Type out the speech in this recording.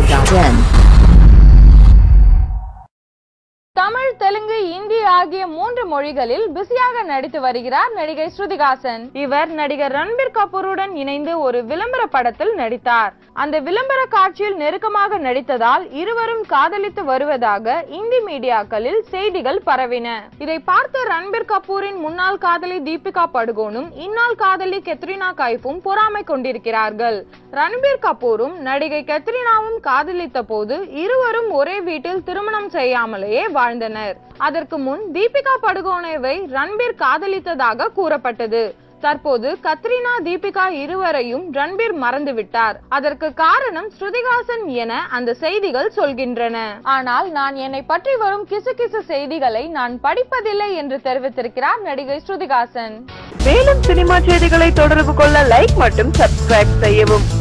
Swasti.in. Tamil Telugu Hindi ஆகிய மூன்று மொழிகளில் பிஸியாக நடித்து வருகிறார் நடிகை ஸ்ருதிகாசன் இவர் நடிகர் ரன்பீர் கபூருடன் இணைந்து ஒரு விளம்பர படத்தில் நடித்தார் அந்த விளம்பர காட்சியில் நெருக்கமாக நடித்ததால் இருவரும் காதலித்து வருவதாக இந்தி மீடியாக்களில் செய்திகள் பரவின இதை பார்த்த ரன்பீர் கபூரின் முன்னாள் காதலி தீபிகா படுகோனும் இந்நாள் காதலி கெத்ரினா கைஃபும் பொறாமை கொண்டிருக்கிறார்கள் ரன்பீர் கபூரும் நடிகை கெத்ரினாவும் காதலித்த போது இருவரும் ஒரே வீட்டில் திருமணம் செய்யாமலேயே வாழ்ந்தனர் அதற்கு முன் தீபிகா படுகோனேவை ரன்பீர் காதலித்ததாக கூறப்பட்டது தற்போது கத்ரினா தீபிகா இருவரையும் ரன்பீர் மறந்துவிட்டார் அதற்கு காரணம் ஸ்ருதிகாசன் என அந்த செய்திகள் சொல்கின்றன ஆனால் நான் என்னை பற்றி வரும் கிசுகிசு செய்திகளை நான் படிப்பதில்லை என்று தெரிவித்திருக்கிறார் நடிகை ஸ்ருதிகாசன் மேலும் சினிமா செய்திகளை தொடர்பு கொள்ள லைக் மற்றும் சப்ஸ்கிரைப் செய்யவும்